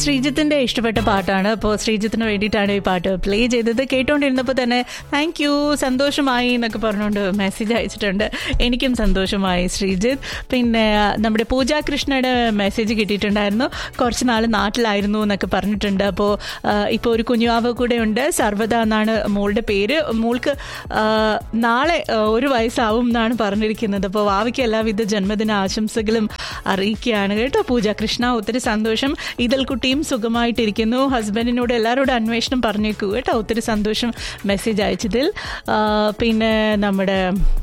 ശ്രീജിത്തിന്റെ ഇഷ്ടപ്പെട്ട പാട്ടാണ് അപ്പോൾ ശ്രീജിത്തിന് വേണ്ടിയിട്ടാണ് ഈ പാട്ട് പ്ലേ ചെയ്തത് കേട്ടോണ്ടിരുന്നപ്പോൾ തന്നെ താങ്ക് യു സന്തോഷമായി എന്നൊക്കെ പറഞ്ഞുകൊണ്ട് മെസ്സേജ് അയച്ചിട്ടുണ്ട് എനിക്കും സന്തോഷമായി ശ്രീജിത്ത് പിന്നെ നമ്മുടെ പൂജാ കൃഷ്ണയുടെ മെസ്സേജ് കിട്ടിയിട്ടുണ്ടായിരുന്നു കുറച്ച് നാൾ നാട്ടിലായിരുന്നു എന്നൊക്കെ പറഞ്ഞിട്ടുണ്ട് അപ്പോൾ ഇപ്പോൾ ഒരു കുഞ്ഞുവാവ് കൂടെ ഉണ്ട് സർവദ എന്നാണ് മോളുടെ പേര് മോൾക്ക് ആ, നാളെ ആ, ഒരു വയസ്സാവും എന്നാണ് പറഞ്ഞിരിക്കുന്നത് അപ്പോൾ വാവയ്ക്ക് എല്ലാവിധ ജന്മദിന ആശംസകളും അറിയിക്കുകയാണ് കേട്ടോ പൂജ കൃഷ്ണ ഒത്തിരി സന്തോഷം ഇതിൽക്കുട്ടിയും സുഖമായിട്ടിരിക്കുന്നു ഹസ്ബൻഡിനോട് എല്ലാവരോടും അന്വേഷണം പറഞ്ഞേക്കൂ കേട്ടോ ഒത്തിരി സന്തോഷം മെസ്സേജ് അയച്ചതിൽ ആ, പിന്നെ നമ്മുടെ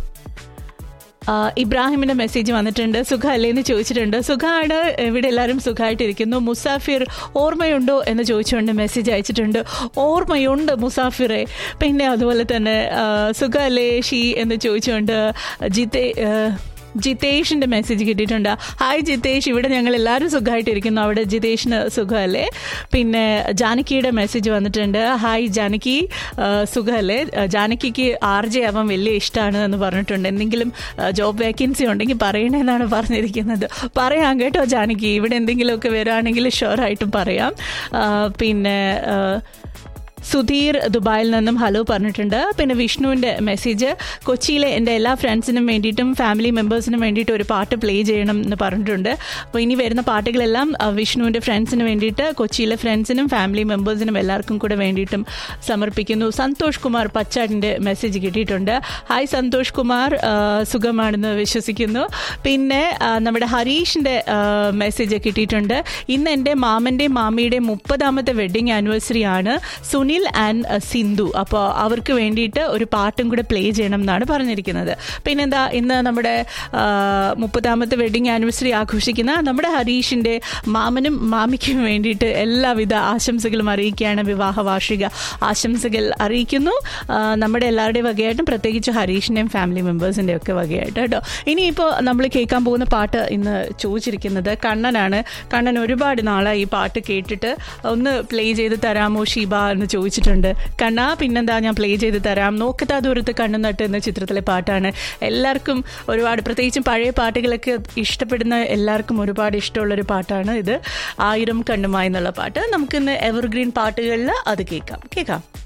ആ, ഇബ്രാഹിമിന്റെ മെസ്സേജ് വന്നിട്ടുണ്ട് സുഖമല്ലേ എന്ന് ചോദിച്ചിട്ടുണ്ട് സുഖമാണ് ഇവിടെ എല്ലാവരും സുഖമായിട്ടിരിക്കുന്നു മുസാഫിർ ഓർമ്മയുണ്ടോ എന്ന് ചോദിച്ചുകൊണ്ട് മെസ്സേജ് അയച്ചിട്ടുണ്ട് ഓർമ്മയുണ്ട് മുസാഫിറെ പിന്നെ അതുപോലെ തന്നെ ആ, സുഖമല്ലേ ഷീ എന്ന് ചോദിച്ചുകൊണ്ട് ജിത്തേ ആ, ജിതേഷിന്റെ മെസ്സേജ് കിട്ടിയിട്ടുണ്ട് ഹായ് ജിതേഷ് ഇവിടെ ഞങ്ങൾ എല്ലാവരും സുഖമായിട്ടിരിക്കുന്നു അവിടെ ജിതേഷിന് സുഖമല്ലേ പിന്നെ ജാനകിയുടെ മെസ്സേജ് വന്നിട്ടുണ്ട് ഹായ് ജാനകി ആ, സുഖമല്ലേ ആ, ജാനകിക്ക് ആർ ജെ ആവാൻ വലിയ ഇഷ്ടമാണ് എന്ന് പറഞ്ഞിട്ടുണ്ട് എന്തെങ്കിലും ജോബ് വേക്കൻസി ഉണ്ടെങ്കിൽ പറയണമെന്നാണ് പറഞ്ഞിരിക്കുന്നത് പറയാം കേട്ടോ ജാനകി ഇവിടെ എന്തെങ്കിലുമൊക്കെ വരാണെങ്കിൽ ഷുവറായിട്ടും പറയാം ആ, പിന്നെ ആ, സുധീർ ദുബായിൽ നിന്നും ഹലോ പറഞ്ഞിട്ടുണ്ട് പിന്നെ വിഷ്ണുവിൻ്റെ മെസ്സേജ് കൊച്ചിയിലെ എൻ്റെ എല്ലാ ഫ്രണ്ട്സിനും വേണ്ടിയിട്ടും ഫാമിലി മെമ്പേഴ്സിനും വേണ്ടിയിട്ട് ഒരു പാട്ട് പ്ലേ ചെയ്യണം എന്ന് പറഞ്ഞിട്ടുണ്ട് അപ്പോൾ ഇനി വരുന്ന പാട്ടുകളെല്ലാം ആ, വിഷ്ണുവിൻ്റെ ഫ്രണ്ട്സിന് വേണ്ടിയിട്ട് കൊച്ചിയിലെ ഫ്രണ്ട്സിനും ഫാമിലി മെമ്പേഴ്സിനും എല്ലാവർക്കും കൂടെ വേണ്ടിയിട്ടും സമർപ്പിക്കുന്നു സന്തോഷ് കുമാർ പച്ചാടിൻ്റെ മെസ്സേജ് കിട്ടിയിട്ടുണ്ട് ഹായ് സന്തോഷ് കുമാർ ആ, സുഖമാണെന്ന് വിശ്വസിക്കുന്നു പിന്നെ ആ, നമ്മുടെ ഹരീഷിൻ്റെ മെസ്സേജ് കിട്ടിയിട്ടുണ്ട് ഇന്ന് എൻ്റെ മാമൻ്റെയും മാമിയുടെയും മുപ്പതാമത്തെ വെഡിങ് ആനിവേഴ്സറി ആണ് സുനിൽ ആൻഡ് സിന്ധു അപ്പോൾ അവർക്ക് വേണ്ടിയിട്ട് ഒരു പാട്ടും കൂടെ പ്ലേ ചെയ്യണം എന്നാണ് പറഞ്ഞിരിക്കുന്നത് പിന്നെന്താ ഇന്ന് നമ്മുടെ ആ, മുപ്പതാമത്തെ വെഡിങ് ആനിവേഴ്സറി ആഘോഷിക്കുന്ന നമ്മുടെ ഹരീഷിൻ്റെ മാമനും മാമിക്കും വേണ്ടിയിട്ട് എല്ലാവിധ ആശംസകളും അറിയിക്കുകയാണ് വിവാഹ വാർഷിക ആശംസകൾ അറിയിക്കുന്നു ആ, നമ്മുടെ എല്ലാവരുടെയും വകയായിട്ടും പ്രത്യേകിച്ച് ഹരീഷിൻ്റെയും ഫാമിലി മെമ്പേഴ്സിൻ്റെയും ഒക്കെ വകയായിട്ട് കേട്ടോ ഇനിയിപ്പോൾ നമ്മൾ കേൾക്കാൻ പോകുന്ന പാട്ട് ഇന്ന് ചോദിച്ചിരിക്കുന്നത് കണ്ണനാണ് കണ്ണൻ ഒരുപാട് നാളായി ഈ പാട്ട് കേട്ടിട്ട് ഒന്ന് പ്ലേ ചെയ്ത് തരാമോ ഷീബ എന്ന് ചോദിച്ചിട്ടുണ്ട് കണ്ണാ പിന്നെന്താ ഞാൻ പ്ലേ ചെയ്ത് തരാം നോക്കത്താ ദൂരത്ത് കണ്ണു നട്ട് എന്ന ചിത്രത്തിലെ പാട്ടാണ് എല്ലാവർക്കും ഒരുപാട് പ്രത്യേകിച്ചും പഴയ പാട്ടുകളൊക്കെ ഇഷ്ടപ്പെടുന്ന എല്ലാവർക്കും ഒരുപാട് ഇഷ്ടമുള്ളൊരു പാട്ടാണ് ഇത് ആയിരം കണ്ണുമായി എന്നുള്ള പാട്ട് നമുക്കിന്ന് എവർഗ്രീൻ പാട്ടുകളിൽ അത് കേൾക്കാം കേൾക്കാം